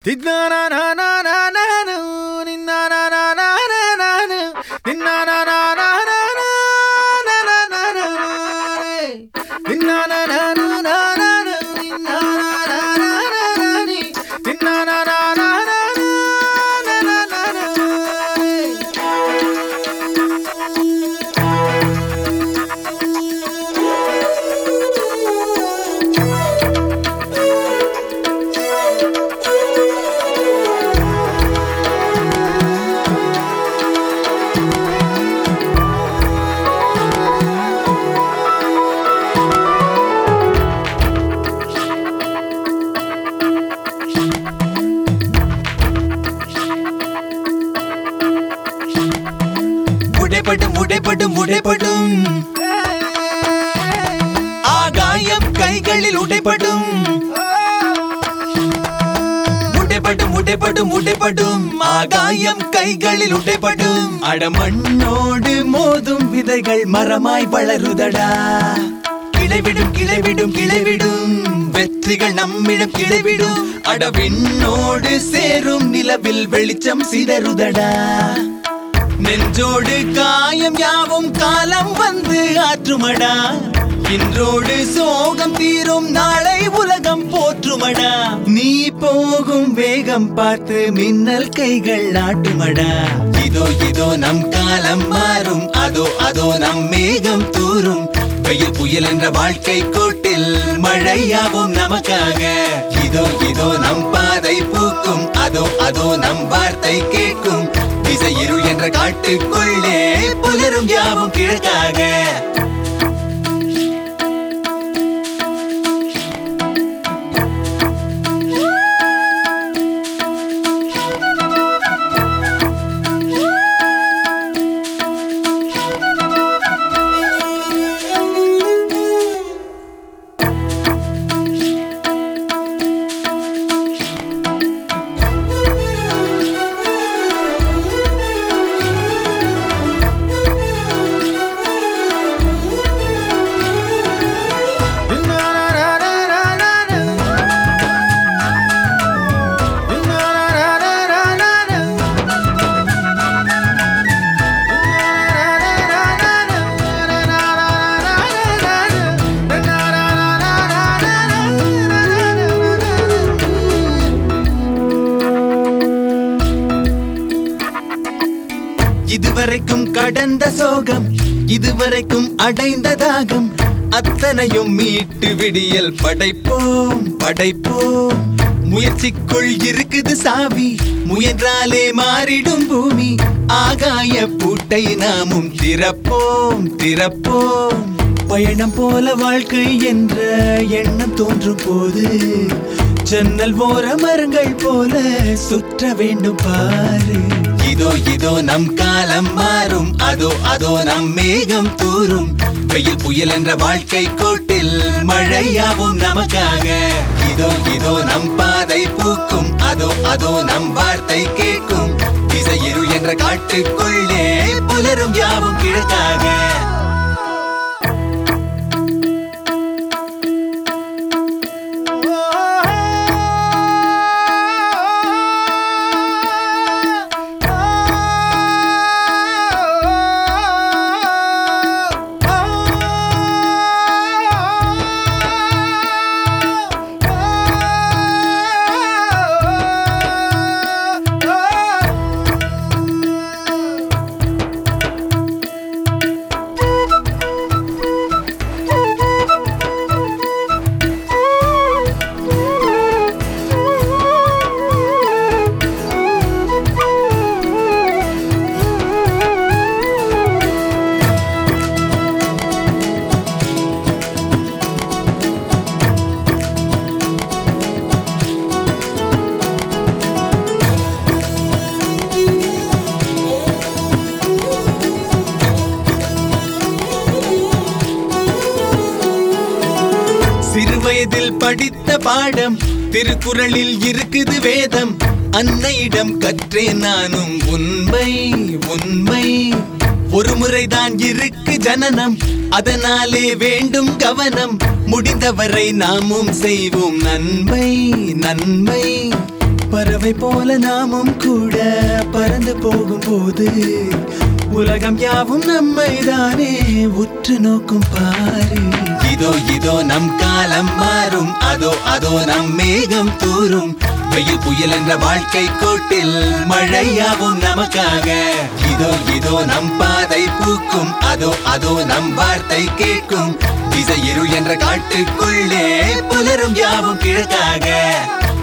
உடைப்படும் உடைப்படும் உடைப்படும் ஆகாயம் கைகளில் உடைப்படும் உடைப்படும் உடைப்படும் உடைப்படும் ஆகாயம் கைகளில் உடைப்படும் அடமண்ணோடு மோதும் விதைகள் மரமாய் வளருதடா கிளைவிடும் கிளைவிடும் கிளைவிடும் வெற்றிகள் நம்மிடம் கிளைவிடும் அடவிண்ணோடு சேரும் நிலவில் வெளிச்சம் சிதறுதடா நெஞ்சோடு காயம் யாவும் காலம் வந்து ஆற்றுமடா இன்றோடு சோகம் தீரும் நாளை உலகம் போற்றுமடா நீ போகும் வேகம் பார்த்து மின்னல் கைகள் நாட்டுமடா இதோ இதோ நம் காலம் மாறும் அதோ அதோ நம் மேகம் தூரும் வெயில் புயல் என்ற வாழ்க்கை கோட்டில் மழையாவும் நமக்காக இதோ இதோ நம் பாதை பூக்கும் அதோ அதோ நம் வார்த்தை கேட்கும் திசை இருள் என்ற காட்டுக்குள்ளே புலரும் யாவும் கிழக்காக இதுவரைக்கும் கடந்த சோகம் இதுவரைக்கும் அடைந்த தாகம் அத்தனையும் மீட்டு விடியல் படைப்போம் படைப்போம் முயற்சிக்குள் இருக்குது சாவி முயன்றாலே மாறிடும் பூமி ஆகாய பூட்டை நாமும் திறப்போம் திறப்போம் பயணம் போல வாழ்க்கை என்ற எண்ணம் தோன்றும் போது ஜன்னல் ஓர மரங்கள் போல சுற்ற வேண்டும் பாரு இதோ இதோ நம் காலம் மாறும் அதோ அதோ நம் மேகம் தூரும் வெயில் புயல் என்ற வாழ்க்கை கோட்டில் மழையாவும் நமக்காக இதோ இதோ நம் பாதை பூக்கும் அதோ அதோ நம் வார்த்தை கேட்கும் திசை இருள் என்ற காட்டுக்குள்ளே புலரும் யாவும் கிழக்காக சிறுவயதில் படித்த பாடம் திருக்குறளில் இருக்குது வேதம் அன்னையிடம் கற்றேன் நானும் உண்மை உண்மை ஒரு முறைதான் இருக்கு ஜனனம் அதனாலே வேண்டும் கவனம் முடிந்தவரை நாமும் செய்வோம் நன்மை நன்மை பறவை போல நாமும் கூட பறந்து போகும்போது உலகம் யாவும் நம்மை தானே உற்று நோக்கும் பாரு இதோ இதோ நம் காலம் மாறும் அதோ அதோ நம் மேகம் தூரும் வெயில் புயல் என்ற வாழ்க்கை கோட்டில் மழையாவும் நமக்காக இதோ இதோ நம் பாதை பூக்கும் அதோ அதோ நம் வார்த்தை கேட்கும் திசை இருள் என்ற காட்டுக்குள்ளே புலரும் யாவும் கிழக்காக